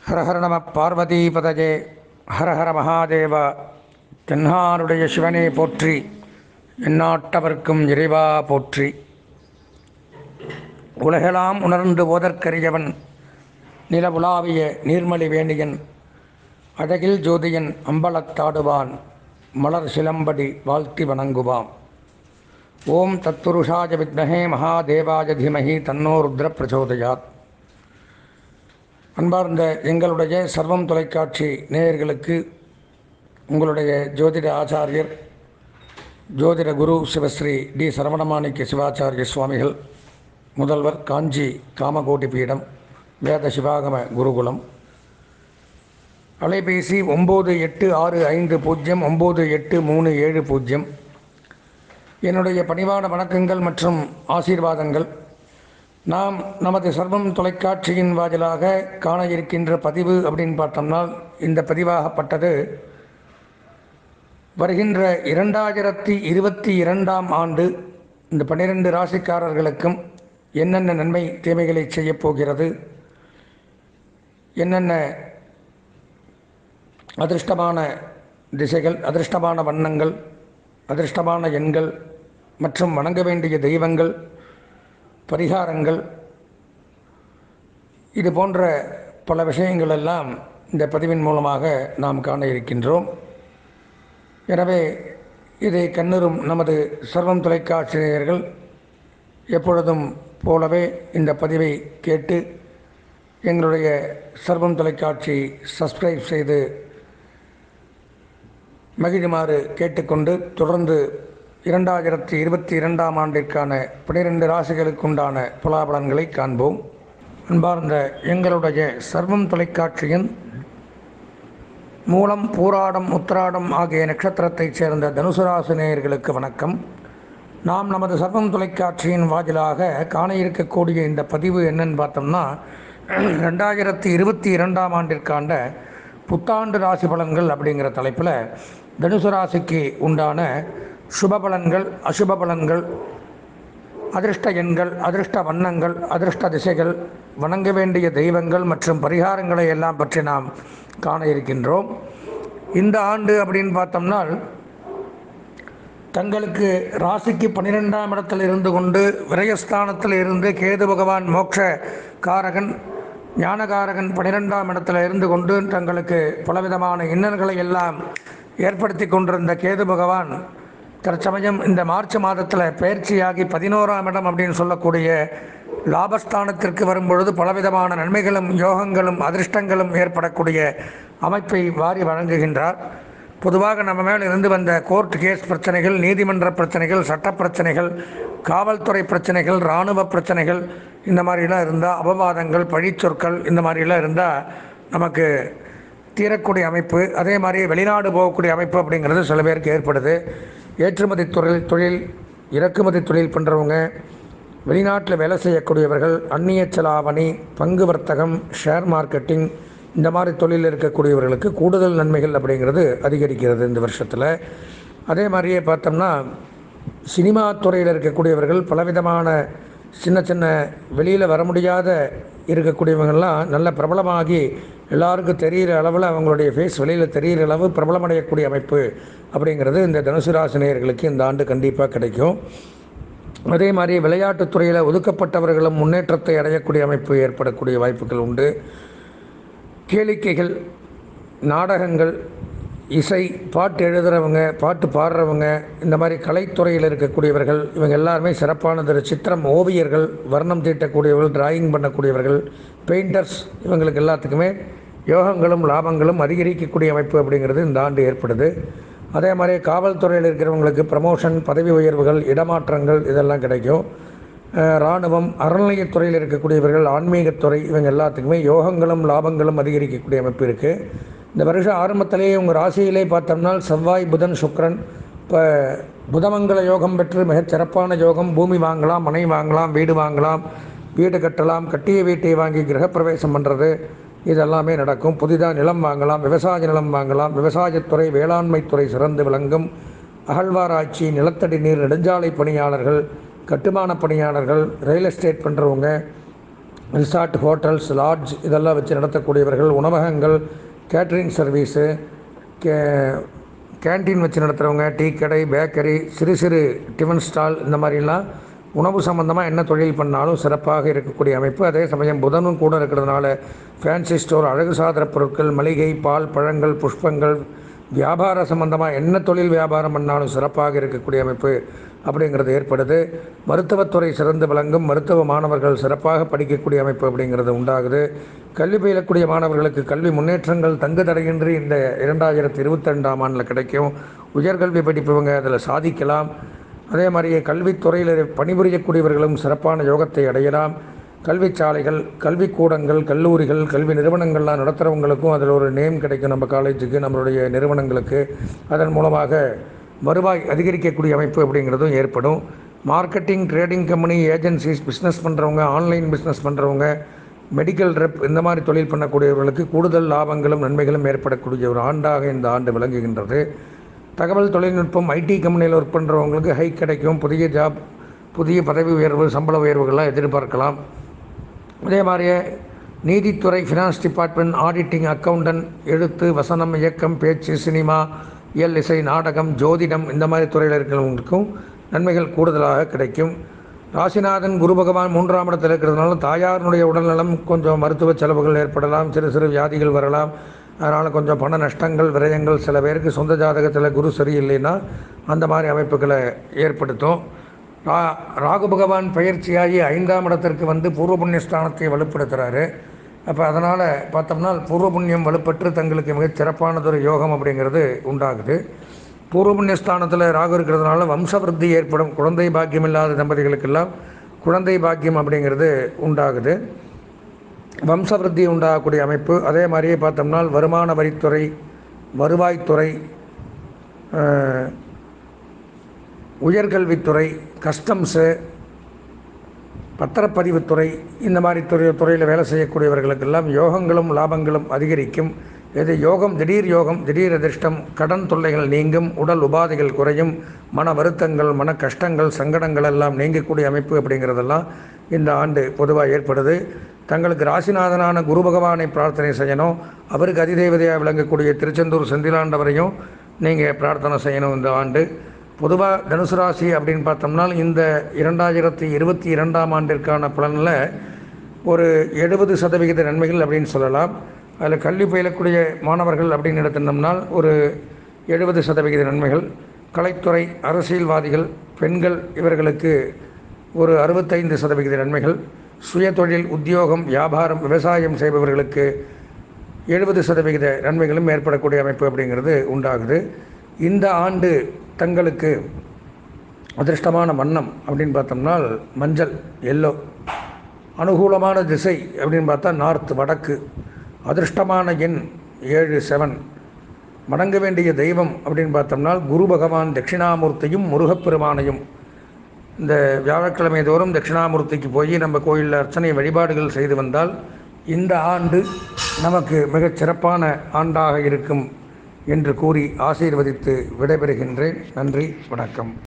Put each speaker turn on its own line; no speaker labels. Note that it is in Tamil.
ஹரஹர நம பார்வதிபதஜே ஹரஹர மகாதேவா தென்னாருடைய சிவனே போற்றி எந்நாட்டவர்க்கும் இறைவா போற்றி உலகெல்லாம் உணர்ந்து ஓதற்கரியவன் நிலவுலாவிய நீர்மலி வேணியன் அழகில் ஜோதியன் அம்பலத்தாடுவான் மலர் சிலம்படி வாழ்த்தி வணங்குவாம் ஓம் தத்துருஷாய வித்மஹே மகாதேவாய தீமஹி தன்னோ ருத்ர பிரச்சோதயாத் அன்பார்ந்த எங்களுடைய சர்வம் தொலைக்காட்சி நேயர்களுக்கு உங்களுடைய ஜோதிட ஆச்சாரியர் ஜோதிட குரு சிவஸ்ரீ டி சரவணமாணிக்க சிவாச்சாரிய சுவாமிகள் முதல்வர் காஞ்சி காமகோட்டி பீடம் வேத சிவாகம குருகுலம் அலைபேசி ஒம்பது எட்டு ஆறு ஐந்து பூஜ்ஜியம் ஒம்பது எட்டு மூணு ஏழு பூஜ்ஜியம் என்னுடைய பணிவான வணக்கங்கள் மற்றும் ஆசீர்வாதங்கள் நாம் நமது சர்வம் தொலைக்காட்சியின் வாயிலாக காண இருக்கின்ற பதிவு அப்படின்னு பார்த்தோம்னா இந்த பதிவாகப்பட்டது வருகின்ற இரண்டாயிரத்தி இருபத்தி இரண்டாம் ஆண்டு இந்த பன்னிரெண்டு ராசிக்காரர்களுக்கும் என்னென்ன நன்மை தீமைகளை செய்யப் போகிறது என்னென்ன அதிர்ஷ்டமான திசைகள் அதிர்ஷ்டமான வண்ணங்கள் அதிர்ஷ்டமான எண்கள் மற்றும் வணங்க வேண்டிய தெய்வங்கள் பரிகாரங்கள் இது போன்ற பல விஷயங்கள் எல்லாம் இந்த பதிவின் மூலமாக நாம் காண இருக்கின்றோம் எனவே இதை கண்ணுறும் நமது சர்வம் தொலைக்காட்சியினர்கள் எப்பொழுதும் போலவே இந்த பதிவை கேட்டு எங்களுடைய சர்வம் தொலைக்காட்சி சப்ஸ்கிரைப் செய்து மகிழுமாறு கேட்டுக்கொண்டு தொடர்ந்து இரண்டாயிரத்தி இருபத்தி இரண்டாம் ஆண்டிற்கான பனிரெண்டு ராசிகளுக்குண்டான பலாபலன்களை காண்போம் அன்பார்ந்த எங்களுடைய சர்வம் தொலைக்காட்சியின் மூலம் பூராடம் உத்திராடம் ஆகிய நட்சத்திரத்தைச் சேர்ந்த தனுசு ராசி நேயர்களுக்கு வணக்கம் நாம் நமது சர்வம் தொலைக்காட்சியின் வாயிலாக காண இருக்கக்கூடிய இந்த பதிவு என்னன்னு பார்த்தோம்னா ரெண்டாயிரத்தி இருபத்தி இரண்டாம் ஆண்டிற்கான புத்தாண்டு ராசி பலன்கள் அப்படிங்கிற தலைப்பில் தனுசு ராசிக்கு உண்டான சுப பலன்கள் அசுப பலன்கள் அதிர்ஷ்ட எண்கள் அதிர்ஷ்ட வண்ணங்கள் அதிர்ஷ்ட திசைகள் வணங்க வேண்டிய தெய்வங்கள் மற்றும் பரிகாரங்களை எல்லாம் பற்றி நாம் காண இருக்கின்றோம் இந்த ஆண்டு அப்படின்னு பார்த்தோம்னா தங்களுக்கு ராசிக்கு பன்னிரெண்டாம் இடத்தில் இருந்து கொண்டு விரயஸ்தானத்தில் இருந்து கேது பகவான் மோட்ச காரகன் ஞானகாரகன் பன்னிரெண்டாம் இடத்துல இருந்து கொண்டு தங்களுக்கு பலவிதமான இன்னல்களை எல்லாம் ஏற்படுத்தி கொண்டிருந்த கேது பகவான் தற்சமயம் இந்த மார்ச் மாதத்தில் பயிற்சியாகி பதினோராம் இடம் அப்படின்னு சொல்லக்கூடிய லாபஸ்தானத்திற்கு வரும்பொழுது பலவிதமான நன்மைகளும் யோகங்களும் அதிர்ஷ்டங்களும் ஏற்படக்கூடிய அமைப்பை வாரி வழங்குகின்றார் பொதுவாக நம்ம மேல் இருந்து வந்த கோர்ட் கேஸ் பிரச்சனைகள் நீதிமன்ற பிரச்சனைகள் சட்ட பிரச்சனைகள் காவல்துறை பிரச்சனைகள் இராணுவ பிரச்சனைகள் இந்த மாதிரிலாம் இருந்தால் அபவாதங்கள் பழிச்சொற்கள் இந்த மாதிரிலாம் இருந்தால் நமக்கு தீரக்கூடிய அமைப்பு அதே மாதிரி வெளிநாடு போகக்கூடிய அமைப்பு அப்படிங்கிறது சில பேருக்கு ஏற்படுது ஏற்றுமதி தொழில் தொழில் இறக்குமதி தொழில் பண்ணுறவங்க வெளிநாட்டில் வேலை செய்யக்கூடியவர்கள் அந்நிய செலாவணி பங்கு வர்த்தகம் ஷேர் மார்க்கெட்டிங் இந்த மாதிரி தொழிலில் இருக்கக்கூடியவர்களுக்கு கூடுதல் நன்மைகள் அப்படிங்கிறது அதிகரிக்கிறது இந்த வருஷத்தில் அதே மாதிரியே பார்த்தோம்னா சினிமா துறையில் இருக்கக்கூடியவர்கள் பலவிதமான சின்ன சின்ன வெளியில் வர முடியாத இருக்கக்கூடியவங்கள்லாம் நல்ல பிரபலமாகி எல்லாருக்கும் தெரிகிற அளவில் அவங்களுடைய ஃபேஸ் வெளியில் தெரிகிற அளவு பிரபலமடையக்கூடிய அமைப்பு அப்படிங்கிறது இந்த தனுசு ராசி நேயர்களுக்கு இந்த ஆண்டு கண்டிப்பாக கிடைக்கும் அதே மாதிரி விளையாட்டுத் துறையில் ஒதுக்கப்பட்டவர்களும் முன்னேற்றத்தை அடையக்கூடிய அமைப்பு ஏற்படக்கூடிய வாய்ப்புகள் உண்டு கேளிக்கைகள் நாடகங்கள் இசை பாட்டு எழுதுகிறவங்க பாட்டு பாடுறவங்க இந்த மாதிரி கலைத்துறையில் இருக்கக்கூடியவர்கள் இவங்க எல்லாருமே சிறப்பானது சித்திரம் ஓவியர்கள் வர்ணம் தீட்டக்கூடியவர்கள் டிராயிங் பண்ணக்கூடியவர்கள் பெயிண்டர்ஸ் இவங்களுக்கு எல்லாத்துக்குமே யோகங்களும் லாபங்களும் அதிகரிக்கக்கூடிய அமைப்பு அப்படிங்கிறது இந்த ஆண்டு ஏற்படுது அதே மாதிரி காவல்துறையில் இருக்கிறவங்களுக்கு ப்ரமோஷன் பதவி உயர்வுகள் இடமாற்றங்கள் இதெல்லாம் கிடைக்கும் இராணுவம் அறநிலையத்துறையில் இருக்கக்கூடியவர்கள் ஆன்மீகத்துறை இவங்க எல்லாத்துக்குமே யோகங்களும் லாபங்களும் அதிகரிக்கக்கூடிய அமைப்பு இருக்குது இந்த வருஷம் ஆரம்பத்திலேயே உங்கள் ராசியிலே பார்த்தோம்னா செவ்வாய் புதன் சுக்கரன் இப்போ புதமங்கல யோகம் பெற்று மிகச் சிறப்பான யோகம் பூமி வாங்கலாம் மனை வாங்கலாம் வீடு வாங்கலாம் வீடு கட்டலாம் கட்டிய வீட்டை வாங்கி கிரகப்பிரவேசம் பண்ணுறது இதெல்லாமே நடக்கும் புதிதாக நிலம் வாங்கலாம் விவசாய நிலம் வாங்கலாம் விவசாயத்துறை வேளாண்மைத்துறை சிறந்து விளங்கும் அகழ்வாராய்ச்சி நிலத்தடி நீர் நெடுஞ்சாலை பணியாளர்கள் கட்டுமான பணியாளர்கள் ரியல் எஸ்டேட் பண்ணுறவங்க ரிசார்ட் ஹோட்டல்ஸ் லாட்ஜ் இதெல்லாம் வச்சு நடத்தக்கூடியவர்கள் உணவகங்கள் கேட்ரிங் சர்வீஸு கே கேன்டீன் வச்சு நடத்துகிறவங்க டீ கடை பேக்கரி சிறு சிறு டிஃபன் ஸ்டால் இந்த மாதிரிலாம் உணவு சம்மந்தமாக என்ன தொழில் பண்ணாலும் சிறப்பாக இருக்கக்கூடிய அமைப்பு அதே சமயம் புதனும் கூட இருக்கிறதுனால ஃபேன்சி ஸ்டோர் அழகு சாதன பொருட்கள் மளிகை பால் பழங்கள் புஷ்பங்கள் வியாபார சம்பந்தமாக என்ன தொழில் வியாபாரம் பண்ணாலும் சிறப்பாக இருக்கக்கூடிய அமைப்பு அப்படிங்கிறது ஏற்படுது மருத்துவத்துறை சிறந்து விளங்கும் மருத்துவ மாணவர்கள் சிறப்பாக படிக்கக்கூடிய அமைப்பு அப்படிங்கிறது உண்டாகுது கல்வி பயிலக்கூடிய மாணவர்களுக்கு கல்வி முன்னேற்றங்கள் தங்கு தடையின்றி இந்த இரண்டாயிரத்தி இருபத்தி ரெண்டாம் ஆண்டில் கிடைக்கும் உயர்கல்வி படிப்பவங்க அதில் சாதிக்கலாம் அதே மாதிரியே கல்வித்துறையில் பணிபுரியக்கூடியவர்களும் சிறப்பான யோகத்தை அடையலாம் கல்வி சாலைகள் கல்விக்கூடங்கள் கல்லூரிகள் கல்வி நிறுவனங்கள்லாம் நடத்துகிறவங்களுக்கும் அதில் ஒரு நேம் கிடைக்கும் நம்ம காலேஜுக்கு நம்மளுடைய நிறுவனங்களுக்கு அதன் மூலமாக வருவாய் அதிகரிக்கக்கூடிய அமைப்பு அப்படிங்கிறதும் ஏற்படும் marketing trading company agencies business பண்ணுறவங்க ஆன்லைன் பிஸ்னஸ் பண்ணுறவங்க மெடிக்கல் ரெப் இந்த மாதிரி தொழில் பண்ணக்கூடியவர்களுக்கு கூடுதல் லாபங்களும் நன்மைகளும் ஏற்படக்கூடிய ஒரு ஆண்டாக இந்த ஆண்டு விளங்குகின்றது தகவல் தொழில்நுட்பம் ஐடி கம்பெனியில் ஒர்க் பண்ணுறவங்களுக்கு ஹைக் கிடைக்கும் புதிய ஜாப் புதிய பதவி உயர்வு சம்பள உயர்வுகள்லாம் எதிர்பார்க்கலாம் அதே மாதிரியே நீதித்துறை ஃபினான்ஸ் டிபார்ட்மெண்ட் ஆடிட்டிங் அக்கௌண்டன்ட் எழுத்து வசனம் இயக்கம் பேச்சு சினிமா இயல் இசை நாடகம் ஜோதிடம் இந்த மாதிரி துறையில் இருக்கிறவங்களுக்கும் நன்மைகள் கூடுதலாக கிடைக்கும் ராசிநாதன் குரு பகவான் மூன்றாம் இடத்தில் இருக்கிறதுனால தாயாரினுடைய உடல்நலம் கொஞ்சம் மருத்துவ செலவுகள் ஏற்படலாம் சிறு சிறு வியாதிகள் வரலாம் அதனால் கொஞ்சம் பண நஷ்டங்கள் விரயங்கள் சில பேருக்கு சொந்த ஜாதகத்தில் குரு சரியில்லைன்னா அந்த மாதிரி அமைப்புகளை ஏற்படுத்தும் ரா ராகு பகவான் பயிற்சியாகி ஐந்தாம் இடத்திற்கு வந்து பூர்வ புண்ணிய ஸ்தானத்தை வலுப்படுத்துகிறாரு அப்போ அதனால் பார்த்தோம்னா பூர்வ புண்ணியம் வலுப்பெற்று தங்களுக்கு மிகச் சிறப்பானதொரு யோகம் அப்படிங்கிறது உண்டாகுது பூர்வ புண்ணிய ஸ்தானத்தில் ராகு இருக்கிறதுனால வம்சவிருத்தி ஏற்படும் குழந்தை பாக்கியம் இல்லாத தம்பதிகளுக்கெல்லாம் குழந்தை பாக்கியம் அப்படிங்கிறது உண்டாகுது வம்சவிருத்தி உண்டாகக்கூடிய அமைப்பு அதே மாதிரியே பார்த்தோம்னா வருமான வரித்துறை வருவாய்த்துறை அஹ், உயர்கல்வித்துறை கஸ்டம்ஸு பத்திரப்பதிவுத்துறை இந்த மாதிரி துறை துறையில் வேலை செய்யக்கூடியவர்களுக்கெல்லாம் யோகங்களும் லாபங்களும் அதிகரிக்கும் இது யோகம் திடீர் யோகம் திடீர் அதிர்ஷ்டம் கடன் தொல்லைகள் நீங்கும் உடல் உபாதைகள் குறையும் மன வருத்தங்கள் மன கஷ்டங்கள் சங்கடங்கள் எல்லாம் நீங்கக்கூடிய அமைப்பு அப்படிங்கிறதெல்லாம் இந்த ஆண்டு பொதுவாக ஏற்படுது தங்களுக்கு ராசிநாதனான குரு பகவானை பிரார்த்தனை செய்யணும் அவருக்கு அதிதேவதையாக விளங்கக்கூடிய திருச்செந்தூர் செந்திலாண்டவரையும் நீங்கள் பிரார்த்தனை செய்யணும் இந்த ஆண்டு பொதுவாக தனுசு ராசி அப்படின்னு பார்த்தோம்னா இந்த இரண்டாயிரத்தி இருபத்தி இரண்டாம் ஆண்டிற்கான பலனில் ஒரு எழுபது சதவிகித நன்மைகள் அப்படின்னு சொல்லலாம் அதில் கல்வி பயிலக்கூடிய மாணவர்கள் அப்படின்னு எடுத்திருந்தோம்னால் ஒரு எழுபது சதவிகித நன்மைகள் கலைத்துறை அரசியல்வாதிகள் பெண்கள் இவர்களுக்கு ஒரு அறுபத்தைந்து சதவிகித நன்மைகள் சுயதொழில் உத்தியோகம் வியாபாரம் விவசாயம் செய்பவர்களுக்கு எழுபது சதவிகித நன்மைகளும் ஏற்படக்கூடிய அமைப்பு அப்படிங்கிறது உண்டாகுது இந்த ஆண்டு தங்களுக்கு அதிர்ஷ்டமான வண்ணம் அப்படின்னு பார்த்தோம்னா மஞ்சள் எல்லோ அனுகூலமான திசை அப்படின்னு பார்த்தா நார்த் வடக்கு அதிர்ஷ்டமான எண் ஏழு செவன் வணங்க வேண்டிய தெய்வம் அப்படின்னு பார்த்தோம்னா குரு பகவான் தட்சிணாமூர்த்தியும் முருகப்பெருமானையும் இந்த வியாழக்கிழமை தோறும் தட்சிணாமூர்த்திக்கு போய் நம்ம கோயிலில் அர்ச்சனை வழிபாடுகள் செய்து வந்தால் இந்த ஆண்டு நமக்கு மிகச் சிறப்பான ஆண்டாக இருக்கும் என்று கூறி ஆசீர்வதித்து விடைபெறுகின்றேன் நன்றி வணக்கம்